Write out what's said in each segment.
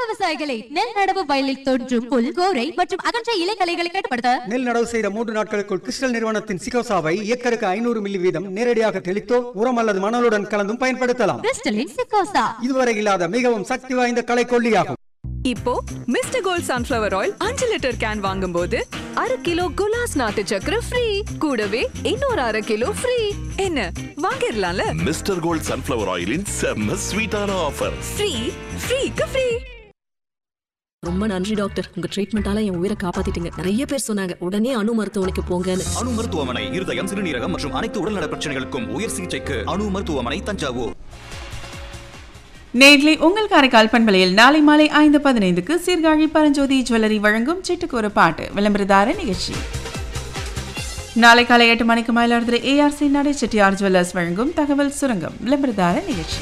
விவசாயிகளை நெல் நடவு வயலில் தோன்றும் புல் கோரை மற்றும் அகன்ற இலைகளைகளை கட்டுப்படுத்த நெல் நடவு செய்த மூன்று நாட்களுக்குள் கிறிஸ்டல் நிறுவனத்தின் சிகோசாவை ஏக்கருக்கு ஐநூறு மில்லி வீதம் நேரடியாக தெளித்தோ உரம் அல்லது மணலுடன் கலந்தும் பயன்படுத்தலாம் கிறிஸ்டலின் சிக்கோசா இதுவரை இல்லாத மிகவும் சக்தி வாய்ந்த களைக்கொல்லியாகும் இப்போ மிஸ்டர் கோல்ட் சன்ஃப்ளவர் ஆயில் அஞ்சு லிட்டர் கேன் வாங்கும்போது அரை கிலோ குலாஸ் நாட்டு சக்கரை ஃப்ரீ கூடவே இன்னொரு அரை கிலோ ஃப்ரீ என்ன வாங்கிடலாம்ல மிஸ்டர் கோல்ட் சன்ஃப்ளவர் ஆயிலின் செம்ம ஸ்வீட்டான ஆஃபர் ஃப்ரீ ஃப்ரீக்கு ஃப்ரீ ரொம்ப நன்றி டாக்டர் உங்க ட்ரீட்மெண்டால என் உயிரை காப்பாத்திட்டீங்க நிறைய பேர் சொன்னாங்க உடனே அணு மருத்துவமனைக்கு போங்கன்னு அணு மருத்துவமனை இருதயம் சிறுநீரகம் மற்றும் அனைத்து உடல்நல பிரச்சனைகளுக்கும் உயர் சிகிச்சைக்கு அணு மருத்துவமனை தஞ்சாவூர் நேர்களை உங்கள் காரைக்கால் பண்பலையில் நாளை மாலை ஐந்து பதினைந்துக்கு சீர்காழி பரஞ்சோதி ஜுவல்லரி வழங்கும் சிட்டுக்கு ஒரு பாட்டு விளம்பரதார நிகழ்ச்சி நாளை காலை எட்டு மணிக்கு மயிலாடுதுறை ஏஆர்சி நடை செட்டியார் ஜுவல்லர்ஸ் வழங்கும் தகவல் சுரங்கம் விளம்பரதார நிகழ்ச்சி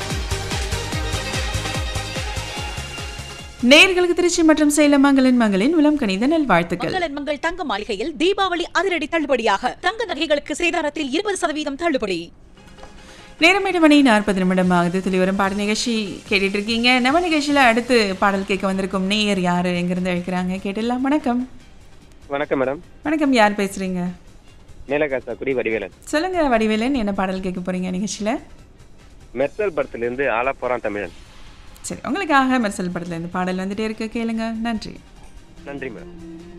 நேர்களுக்கு திருச்சி மற்றும் சேலம் மங்களின் மங்களின் உளம் கணித நல்வாழ்த்துக்கள் மங்களன் மங்கள் தங்க மாளிகையில் தீபாவளி அதிரடி தள்ளுபடியாக தங்க நகைகளுக்கு சேதாரத்தில் இருபது சதவீதம் தள்ளுபடி நேரம் எட்டு மணி நாற்பது நிமிடம் ஆகுது துளிவரும் பாடல் நிகழ்ச்சி கேட்டுட்டு இருக்கீங்க நம்ம நிகழ்ச்சியில் அடுத்து பாடல் கேட்க வந்திருக்கும் நேயர் யாரு எங்கிருந்து அழைக்கிறாங்க கேட்டுடலாம் வணக்கம் வணக்கம் மேடம் வணக்கம் யார் பேசுறீங்க மேலகாசாக்குடி வடிவேலன் சொல்லுங்க வடிவேலன் என்ன பாடல் கேட்க போறீங்க நிகழ்ச்சியில மெர்சல் படத்திலிருந்து ஆலா போறான் தமிழன் சரி உங்களுக்காக மெர்சல் படத்துல இருந்து பாடல் வந்துட்டே இருக்கு கேளுங்க நன்றி நன்றி மேடம்